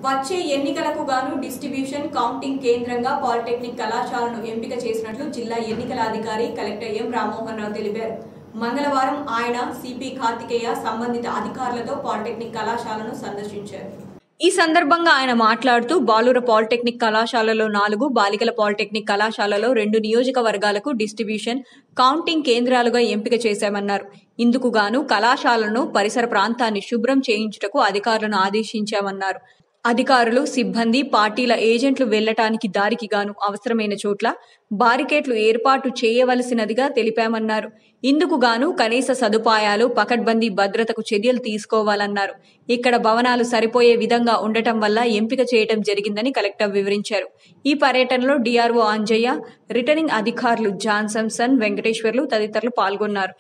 వచ్చే ఎన్నికలకు గాను డిస్ట్రిబ్యూషన్ కౌంటింగ్ కేంద్రంగా పాలిటెక్నిక్ కళాశాలను ఎంపిక చేసినట్లు జిల్లా ఎన్నికల అధికారి కలెక్టర్ ఎం రామ్మోహన్ రావు తెలిపారు మంగళవారం ఆయన సిపి కార్తికేయ సంబంధిత అధికారులతో పాలిటెక్నిక్ కళాశాలను సందర్శించారు ఈ సందర్భంగా ఆయన మాట్లాడుతూ బాలుర పాలిటెక్నిక్ కళాశాలలో నాలుగు బాలికల పాలిటెక్నిక్ కళాశాలలో రెండు నియోజకవర్గాలకు డిస్ట్రిబ్యూషన్ కౌంటింగ్ కేంద్రాలుగా ఎంపిక చేశామన్నారు ఇందుకు గాను కళాశాలను పరిసర ప్రాంతాన్ని శుభ్రం చేయించుటకు అధికారులను ఆదేశించామన్నారు అధికారులు సిబ్బంది పార్టీల ఏజెంట్లు వెళ్లటానికి దారికి గాను అవసరమైన చోట్ల బారికేట్లు ఏర్పాటు చేయవలసినదిగా తెలిపామన్నారు ఇందుకు గాను కనీస సదుపాయాలు పకడ్బందీ భద్రతకు చర్యలు తీసుకోవాలన్నారు ఇక్కడ భవనాలు సరిపోయే విధంగా ఉండటం వల్ల ఎంపిక చేయటం జరిగిందని కలెక్టర్ వివరించారు ఈ పర్యటనలో డిఆర్ఓ అంజయ్య రిటర్నింగ్ అధికారులు జాన్సన్సన్ వెంకటేశ్వర్లు తదితరులు పాల్గొన్నారు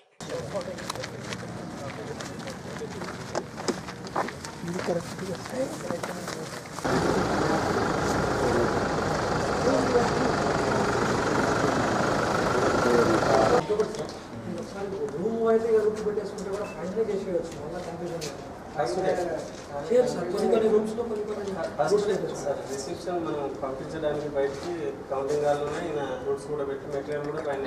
రూమ్ అయితే రూమ్స్ పెట్టేసుకుంటే కూడా ఫైనల్ చేసేయచ్చు మళ్ళీ కన్ఫ్యూజన్ చేయరు సార్ కొన్ని కొన్ని రూమ్స్లో కొన్ని కొన్ని రూట్స్ పెట్టేసుకోండి. సార్ రిసెప్షన్ మనం పంపించడానికి బయటికి కౌంటింగ్ హాల్లోనే ఈయన రూట్స్ కూడా పెట్టి మెటీరియల్ కూడా పైన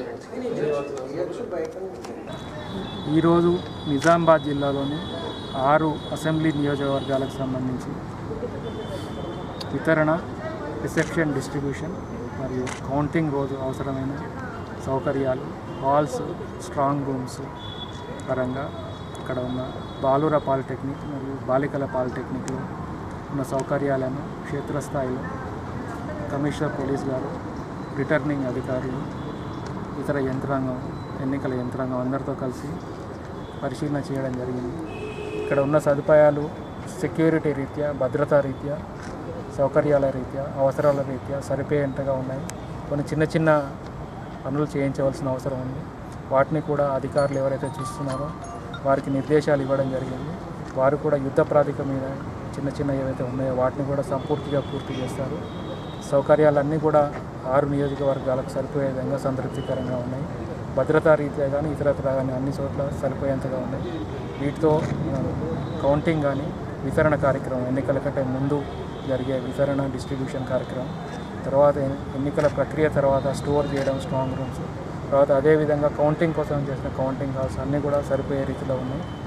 ఈరోజు నిజామాబాద్ జిల్లాలోని ఆరు అసెంబ్లీ నియోజకవర్గాలకు సంబంధించి వితరణ రిసెప్షన్ డిస్ట్రిబ్యూషన్ మరియు కౌంటింగ్ రోజు అవసరమైన సౌకర్యాలు హాల్స్ స్ట్రాంగ్ రూమ్స్ పరంగా ఇక్కడ ఉన్న బాలుర పాలిటెక్నిక్ మరియు బాలికల పాలిటెక్నిక్లో ఉన్న సౌకర్యాలను క్షేత్రస్థాయిలో కమిషనర్ పోలీస్ గారు రిటర్నింగ్ అధికారులు ఇతర యంత్రాంగం ఎన్నికల యంత్రాంగం అందరితో కలిసి పరిశీలన చేయడం జరిగింది ఇక్కడ ఉన్న సదుపాయాలు సెక్యూరిటీ రీత్యా భద్రతా రీత్యా సౌకర్యాల రీత్యా అవసరాల రీత్యా సరిపోయేంతగా ఉన్నాయి కొన్ని చిన్న చిన్న పనులు చేయించవలసిన అవసరం ఉంది వాటిని కూడా అధికారులు ఎవరైతే చూస్తున్నారో వారికి నిర్దేశాలు ఇవ్వడం జరిగింది వారు కూడా యుద్ధ ప్రాతిక మీద చిన్న చిన్న ఏవైతే ఉన్నాయో వాటిని కూడా సంపూర్తిగా పూర్తి చేస్తారు సౌకర్యాలన్నీ కూడా ఆరు నియోజకవర్గాలకు సరిపోయే విధంగా సంతృప్తికరంగా ఉన్నాయి భద్రతా రీత్యా కానీ ఇతరత్ర కానీ అన్ని చోట్ల సరిపోయేంతగా ఉన్నాయి వీటితో ఆ, కౌంటింగ్ కానీ వితరణ కార్యక్రమం ఎన్నికల కంటే ముందు జరిగే వితరణ డిస్ట్రిబ్యూషన్ కార్యక్రమం తర్వాత ఎన్- ఎన్నికల ప్రక్రియ తర్వాత స్టోర్ చేయడం స్ట్రాంగ్ రూమ్స్ తర్వాత అదేవిధంగా కౌంటింగ్ కోసం చేసిన కౌంటింగ్ హాల్స్ అన్నీ కూడా సరిపోయే రీతిలో ఉన్నాయి